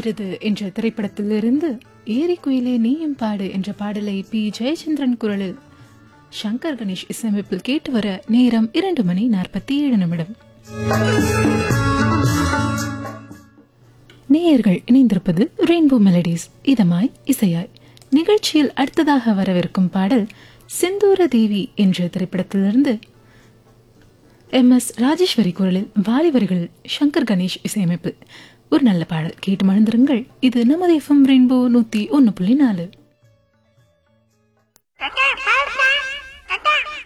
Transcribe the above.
வருகிறது என்ற திரைப்படத்திலிருந்து ஏரி குயிலே நீயும் பாடு என்ற பாடலை பி ஜெயச்சந்திரன் குரலில் சங்கர் கணேஷ் இசையமைப்பில் கேட்டு வர நேரம் இரண்டு மணி நாற்பத்தி ஏழு நிமிடம் நேயர்கள் இணைந்திருப்பது ரெயின்போ மெலடிஸ் இதமாய் இசையாய் நிகழ்ச்சியில் அடுத்ததாக வரவிருக்கும் பாடல் செந்தூர தேவி என்ற திரைப்படத்திலிருந்து எம் எஸ் ராஜேஸ்வரி குரலில் வாலிவர்கள் சங்கர் கணேஷ் இசையமைப்பு ஒரு நல்ல பாடல் கேட்டு மறந்துருங்கள் இது நமது எஃப்எம் ரெயின்போ நூத்தி ஒன்னு புள்ளி நாலு Okay,